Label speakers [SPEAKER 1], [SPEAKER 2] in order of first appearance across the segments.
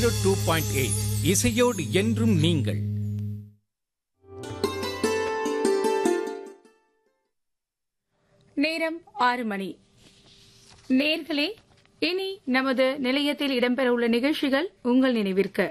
[SPEAKER 1] zero two point eight இசையோடு என்றும் நீங்கள்
[SPEAKER 2] நேரம் ஆறு மணி நேர்களே இனி நமது நிலையத்தில் இடம்பெறவுள்ள நிகழ்ச்சிகள் உங்கள் நினைவிற்கு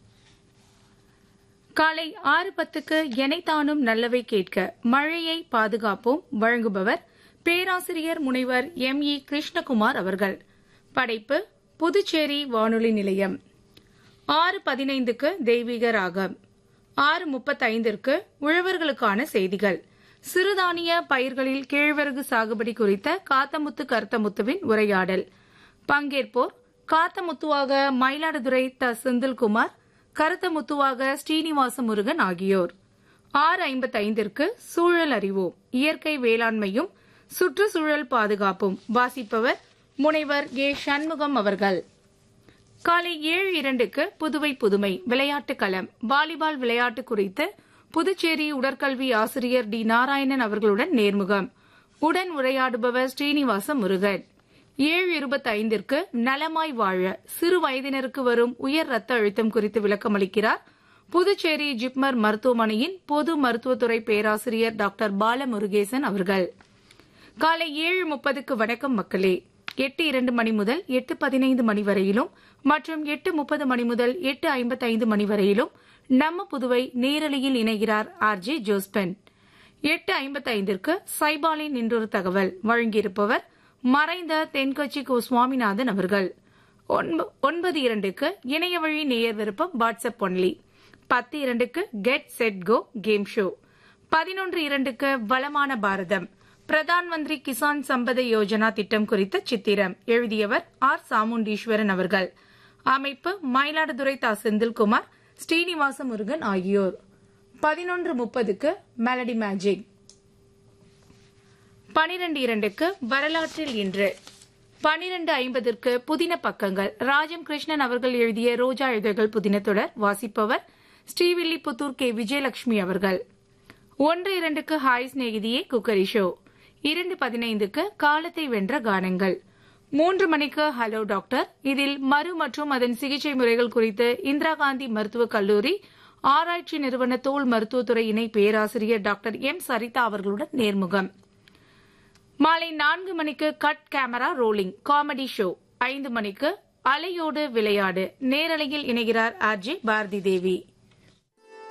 [SPEAKER 2] காலை ஆறு பத்துக்கு எனைத்தானும் நல்லவை கேட்க மழையை பாதுகாப்போம் வழங்குபவர் பேராசிரியர் முனைவர் எம் இ கிருஷ்ணகுமார் அவர்கள் படைப்பு புதுச்சேரி வானொலி நிலையம் ஆறு பதினைந்துக்கு தெய்வீக ராகம் ஆறு முப்பத்தைந்திற்கு உழவர்களுக்கான செய்திகள் சிறுதானிய பயிர்களில் கேழ்வரகு சாகுபடி குறித்த காத்தமுத்து கருத்தமுத்துவின் உரையாடல் பங்கேற்போர் காத்தமுத்துவாக மயிலாடுதுறை த செந்தில்குமார் கருத்தமுத்துவாக ஸ்ரீனிவாச முருகன் ஆகியோர் ஆறு ஐம்பத்தைந்திற்கு சூழல் அறிவோம் இயற்கை வேளாண்மையும் சுற்றுச்சூழல் பாதுகாப்பும் வாசிப்பவர் முனைவர் ஏ சண்முகம் அவர்கள் காலை ஏழு இரண்டுக்கு புதுவை புதுமை விளையாட்டு களம் வாலிபால் விளையாட்டு குறித்து புதுச்சேரி உடற்கல்வி ஆசிரியர் டி நாராயணன் அவர்களுடன் நேர்முகம் உடன் உரையாடுபவர் ஸ்ரீனிவாச முருகன் ஏழு இருபத்தைந்திற்கு நலமாய் வாழ சிறு வயதினருக்கு வரும் உயர் ரத்த அழுத்தம் குறித்து விளக்கமளிக்கிறார் புதுச்சேரி ஜிப்மர் மருத்துவமனையின் பொது மருத்துவத்துறை பேராசிரியர் டாக்டர் பாலமுருகேசன் அவர்கள் காலை ஏழு முப்பதுக்கு வணக்கம் மக்களே எட்டு இரண்டு மணி முதல் எட்டு பதினைந்து மணி வரையிலும் மற்றும் எட்டு முப்பது மணி முதல் எட்டு ஐம்பத்தைந்து மணி வரையிலும் நம்ம புதுவை நேரலையில் இணைகிறார் ஆர் ஜே ஜோஸ்பென் எட்டு ஐம்பத்தைந்திற்கு சைபாலின் இன்றொரு தகவல் வழங்கியிருப்பவர் மறைந்த தென்கட்சி கோ சுவாமிநாதன் அவர்கள் ஒன்ப- ஒன்பது இரண்டுக்கு இணைய வழி நேயர் விருப்பம் வாட்ஸ்அப் ஒன்லி பத்து இரண்டுக்கு get set go game show பதினொன்று இரண்டுக்கு வளமான பாரதம் பிரதான் மந்திரி கிசான் சம்பத யோஜனா திட்டம் குறித்த சித்திரம் எழுதியவர் ஆர் சாமுண்டீஸ்வரன் அவர்கள் அமைப்பு மயிலாடுதுறை தா செந்தில்குமார் ஸ்ரீனிவாச முருகன் ஆகியோர் பதினொன்று முப்பதுக்கு மெலடி மேஜிக் பனிரெண்டு இரண்டுக்கு வரலாற்றில் இன்று பனிரெண்டு ஐம்பதற்கு புதின பக்கங்கள் ராஜம் கிருஷ்ணன் அவர்கள் எழுதிய ரோஜா இதழ்கள் புதின தொடர் வாசிப்பவர் ஸ்ரீவில்லிபுத்தூர் கே விஜயலட்சுமி அவர்கள் ஒன்று இரண்டுக்கு ஹாய் சிநேகிதியே குக்கரி ஷோ இரண்டு பதினைந்துக்கு காலத்தை வென்ற கானங்கள் மூன்று மணிக்கு ஹலோ டாக்டர் இதில் மறு மற்றும் அதன் சிகிச்சை முறைகள் குறித்து இந்திரா காந்தி மருத்துவக் கல்லூரி ஆராய்ச்சி நிறுவன தோல் மருத்துவத்துறை இணை பேராசிரியர் டாக்டர் எம் சரிதா அவர்களுடன் நேர்முகம் மாலை நான்கு மணிக்கு cut camera rolling comedy show ஐந்து மணிக்கு அலையோடு விளையாடு நேரலையில் இணைகிறார் ஆர் ஜே பாரதி தேவி